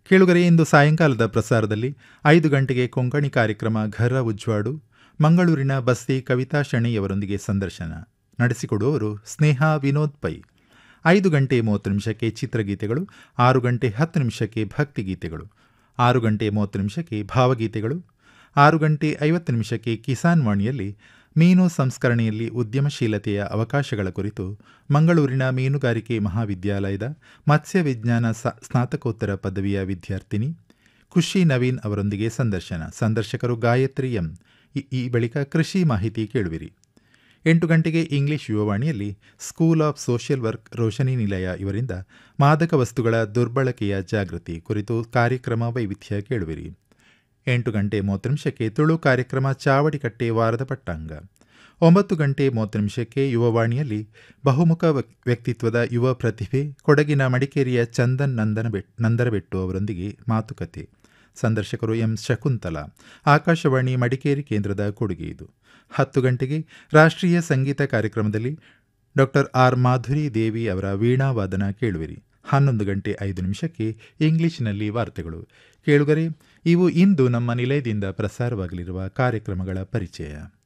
ಕೇಳುಗರೆ ಇಂದು ಸಾಯಂಕಾಲದ ಪ್ರಸಾರದಲ್ಲಿ ಐದು ಗಂಟೆಗೆ ಕೊಂಕಣಿ ಕಾರ್ಯಕ್ರಮ ಘರ ಉಜ್ವಾಡು ಮಂಗಳೂರಿನ ಬಸ್ತಿ ಕವಿತಾ ಶಣಿಯವರೊಂದಿಗೆ ಸಂದರ್ಶನ ನಡೆಸಿಕೊಡುವವರು ಸ್ನೇಹ ವಿನೋದ್ ಪೈ ಐದು ಗಂಟೆ ಮೂವತ್ತು ನಿಮಿಷಕ್ಕೆ ಚಿತ್ರಗೀತೆಗಳು ಆರು ಗಂಟೆ ಹತ್ತು ನಿಮಿಷಕ್ಕೆ ಭಕ್ತಿಗೀತೆಗಳು ಆರು ಗಂಟೆ ಮೂವತ್ತು ನಿಮಿಷಕ್ಕೆ ಭಾವಗೀತೆಗಳು ಆರು ಗಂಟೆ ಐವತ್ತು ನಿಮಿಷಕ್ಕೆ ಕಿಸಾನ್ ವಾಣಿಯಲ್ಲಿ ಮೀನು ಸಂಸ್ಕರಣೆಯಲ್ಲಿ ಉದ್ಯಮಶೀಲತೆಯ ಅವಕಾಶಗಳ ಕುರಿತು ಮಂಗಳೂರಿನ ಮೀನುಗಾರಿಕೆ ಮಹಾವಿದ್ಯಾಲಯದ ಮತ್ಸ್ಯ ವಿಜ್ಞಾನ ಸ್ನಾತಕೋತ್ತರ ಪದವಿಯ ವಿದ್ಯಾರ್ಥಿನಿ ಖುಷಿ ನವೀನ್ ಅವರೊಂದಿಗೆ ಸಂದರ್ಶನ ಸಂದರ್ಶಕರು ಗಾಯತ್ರಿ ಎಂ ಈ ಬಳಿಕ ಕೃಷಿ ಮಾಹಿತಿ ಕೇಳುವಿರಿ ಎಂಟು ಗಂಟೆಗೆ ಇಂಗ್ಲಿಷ್ ಯುವವಾಣಿಯಲ್ಲಿ school of social work Roshni Nilaya ಇವರಿಂದ ಮಾದಕ ವಸ್ತುಗಳ ದುರ್ಬಳಕೆಯ ಜಾಗೃತಿ ಕುರಿತು ಕಾರ್ಯಕ್ರಮ ವೈವಿಧ್ಯ ಕೇಳುವಿರಿ ಎಂಟು ಗಂಟೆ ಮೂವತ್ತು ನಿಮಿಷಕ್ಕೆ ತುಳು ಕಾರ್ಯಕ್ರಮ ಚಾವಡಿಕಟ್ಟೆ ವಾರದ ಪಟ್ಟಾಂಗ ಒಂಬತ್ತು ಗಂಟೆ ಮೂವತ್ತು ನಿಮಿಷಕ್ಕೆ ಯುವವಾಣಿಯಲ್ಲಿ ಬಹುಮುಖ ವ್ಯಕ್ತಿತ್ವದ ಯುವ ಪ್ರತಿಭೆ ಕೊಡಗಿನ ಮಡಿಕೇರಿಯ ಚಂದನ್ ನಂದನ ಬೆಟ್ ನಂದರಬೆಟ್ಟು ಅವರೊಂದಿಗೆ ಮಾತುಕತೆ ಸಂದರ್ಶಕರು ಎಂ ಶಕುಂತಲಾ ಆಕಾಶವಾಣಿ ಮಡಿಕೇರಿ ಕೇಂದ್ರದ ಕೊಡುಗೆ ಇದು ಹತ್ತು ಗಂಟೆಗೆ ರಾಷ್ಟ್ರೀಯ ಸಂಗೀತ ಕಾರ್ಯಕ್ರಮದಲ್ಲಿ ಡಾಕ್ಟರ್ ಆರ್ ಮಾಧುರಿ ದೇವಿ ಅವರ ವೀಣಾವಾದನ ಕೇಳುವಿರಿ ಹನ್ನೊಂದು ಗಂಟೆ ಐದು ನಿಮಿಷಕ್ಕೆ ಇಂಗ್ಲಿಷ್ನಲ್ಲಿ ವಾರ್ತೆಗಳು ಕೇಳುಗರೆ ಇವು ಇಂದು ನಮ್ಮ ನಿಲಯದಿಂದ ಪ್ರಸಾರವಾಗಲಿರುವ ಕಾರ್ಯಕ್ರಮಗಳ ಪರಿಚಯ